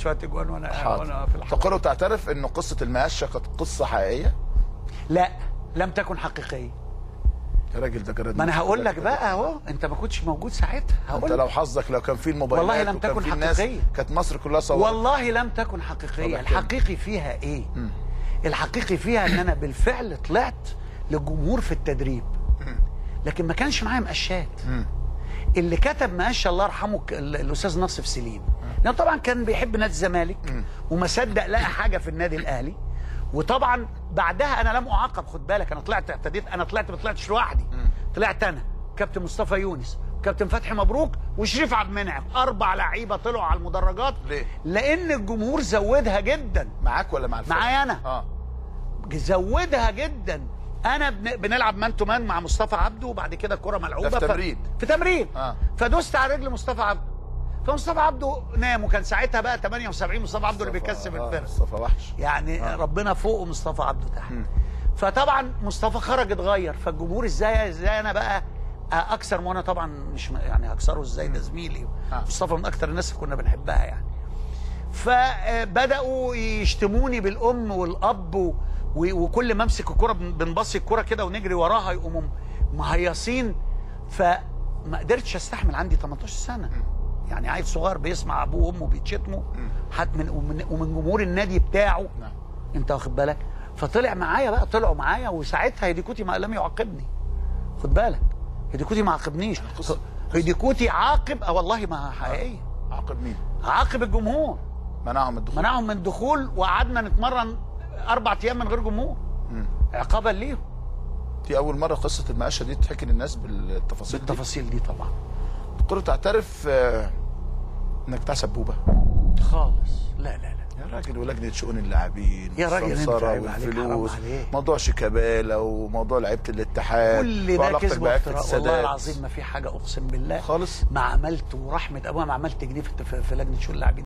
شويه اجوان وانا وانا حاضر في الحلقه تقر وتعترف انه قصه المقشه كانت قصه حقيقيه لا لم تكن حقيقيه يا راجل ده جرد ما انا هقول لك بقى اهو انت ما كنتش موجود ساعتها انت هقول لو لك. حظك لو كان في الموبايلات والله لم وكان تكن في الناس حقيقية. كانت مصر كلها صورت والله لم تكن حقيقيه والله الحقيقي فيها ايه الحقيقي فيها ان انا بالفعل طلعت للجمهور في التدريب لكن ما كانش معايا مقشات اللي كتب مقشه الله يرحمه ك- ال- الاستاذ نصف سليم لانه طبعا كان بيحب نادي الزمالك وما صدق لقى حاجه في النادي الاهلي وطبعا بعدها انا لم اعاقب خد بالك انا طلعت اعتديت انا طلعت ما طلعتش لوحدي طلعت انا كابتن مصطفى يونس كابتن فتحي مبروك وشريف عبد المنعم اربع لعيبه طلعوا على المدرجات ليه؟ لان الجمهور زودها جدا معاك ولا مع الفرقه معايا أنا. اه زودها جدا انا بن... بنلعب مان تو مان مع مصطفى عبده وبعد كده الكره ملعوبه ده في تمرين. في تمرين آه. فدوست على رجل مصطفى عبده فمصطفى عبده نام وكان ساعتها بقى 78 مصطفى عبده اللي بيكسب آه، الفرقه مصطفى وحش يعني آه. ربنا فوق مصطفى عبده تحت فطبعا مصطفى خرج اتغير فالجمهور ازاي ازاي انا بقى اكثر وانا طبعا مش م- يعني اكثره ازاي ده زميلي آه. مصطفى من اكثر الناس اللي كنا بنحبها يعني فبداوا يشتموني بالام والاب و... و- وكل ما امسك الكره بن- بنبصي الكره كده ونجري وراها يقوموا مهيصين فما قدرتش استحمل عندي 18 سنه يعني عيل صغير بيسمع ابوه وامه بيتشتموا حتى من ومن, ومن جمهور النادي بتاعه نعم. انت واخد بالك فطلع معايا بقى طلعوا معايا وساعتها هيديكوتي ما لم يعاقبني خد بالك هيديكوتي ما عاقبنيش قصة- هيديكوتي عاقب اه والله ما حقيقيه عاقب مين عاقب الجمهور منعهم الدخول منعهم من الدخول وقعدنا نتمرن اربع ايام من غير جمهور عقابا ليهم دي اول مره قصه المقشه دي تحكي للناس بالتفاصيل دي بالتفاصيل دي طبعا تقر وتعترف آه، انك بتاع سبوبه خالص لا لا لا يا راجل ولجنه شؤون اللاعبين يا راجل انت والسمسرة عيب عليك، حرام والفلوس عليك. موضوع شيكابالا وموضوع لعيبه الاتحاد كل ده وعلاقتك كذب بعفة وافتراء والله السادات. العظيم ما في حاجه اقسم بالله خالص ما عملت ورحمه ابويا ما عملت جنيه في في- في لجنه شؤون اللاعبين